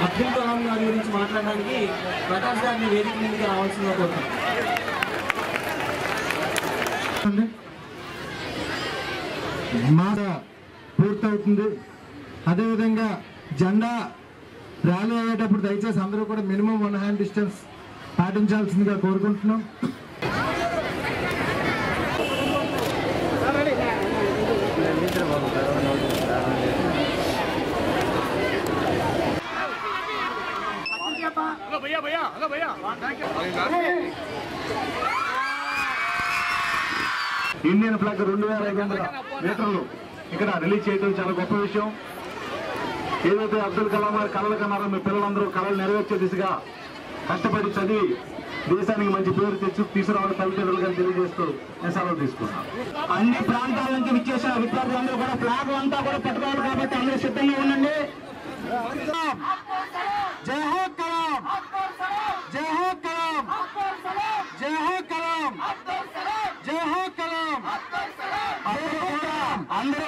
అబ్దుల్ కలాం గారి గురించి మాట్లాడడానికి ప్రకాష్ గారిని వేదిక మీదకి రావాల్సిందిగా కోరుతాం మాట పూర్తవుతుంది అదేవిధంగా జెండా ర్యాలీ అయ్యేటప్పుడు దయచేసి అందరూ కూడా మినిమం వన్ హ్యాండ్ డిస్టెన్స్ పాటించాల్సిందిగా కోరుకుంటున్నాం ఇండియన్ ఫ్లాగ్ రెండు వేల ఐదు వందల మీటర్లు ఇక్కడ రిలీజ్ చేయడం చాలా గొప్ప విషయం ఏదైతే అబ్దుల్ కలాం గారు కళలు కన్నారో మీ పిల్లలందరూ కళలు నెరవేర్చే దిశగా కష్టపడి చదివి దేశానికి మంచి పేరు తెచ్చు తీసుకురావాలని తల్లిదండ్రులుగా తెలియజేస్తూ నేను సెలవు తీసుకున్నాను అన్ని ప్రాంతాల నుంచి విచ్చేసిన విద్యార్థులందరూ కూడా ఫ్లాగ్ అంతా కూడా పట్టుకోవాలి కాబట్టి అందరూ సిద్ధంగా ఉండండి జై హో కలాం జై హో కలాం జై హో కలాం జై హో కలాం అందరూ